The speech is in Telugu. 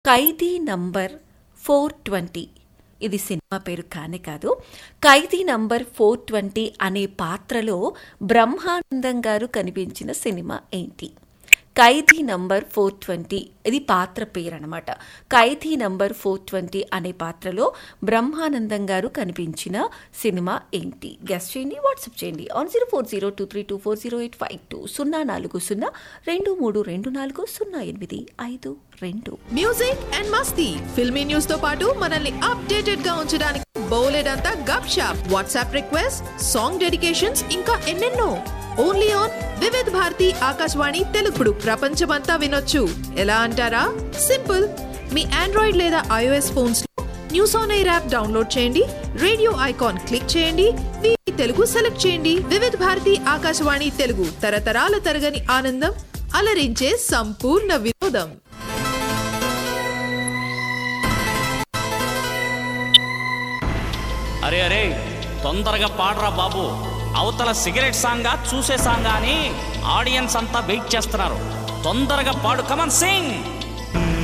ఖైదీ నంబర్ ఫోర్ ట్వంటీ ఇది సినిమా పేరు కానే కాదు ఖైదీ నంబర్ ఫోర్ ట్వంటీ అనే పాత్రలో బ్రహ్మానందం గారు కనిపించిన సినిమా ఏంటి ఖైదీ నంబర్ ఫోర్ ట్వంటీ ఇది పాత్ర పేరు అనమాట ఖైదీ నంబర్ ఫోర్ ట్వంటీ అనే పాత్రలో బ్రహ్మానందం గారు కనిపించిన సినిమా ఏంటి గెస్ట్ చేయండి వాట్సాప్ చేయండి on zero four zero two three two four zero eight five two సున్నా నాలుగు సున్నా రెండు మూడు రెండు నాలుగు సున్నా ఎనిమిది ఐదు రెండు మ్యూజిక్ అండ్ మస్తీ ఫిల్మీ న్యూస్ తో పాటు మనల్ని అప్డేటెడ్ గా ఉంచడానికి బోలెడంతా గప్ షాప్ వాట్సాప్ రిక్వెస్ట్ సాంగ్ డెడికేషన్స్ ఇంకా ఎన్నెన్నో ఓన్లీ ఆన్ వివిధ్ భారతి ఆకాశవాణి తెలుగుడు ప్రపంచమంతా వినొచ్చు ఎలా అంటారా సింపుల్ మీ ఆండ్రాయిడ్ లేదా ఐఓఎస్ ఫోన్స్ లో news on air app download చేయండి రేడియో ఐకాన్ క్లిక్ చేయండి వీటి తెలుగు సెలెక్ట్ చేయండి వివిధ్ భారతి ఆకాశవాణి తెలుగు తరతరాల తరగని ఆనందం అలరించే సంపూర్ణ వినోదం అరే అరే తొందరగా పాడరా బాబు అవతల సిగరెట్ సాంగా చూసే సాంగా అని ఆడియన్స్ అంతా వెయిట్ చేస్తున్నారు తొందరగా పాడు కమన్ సింగ్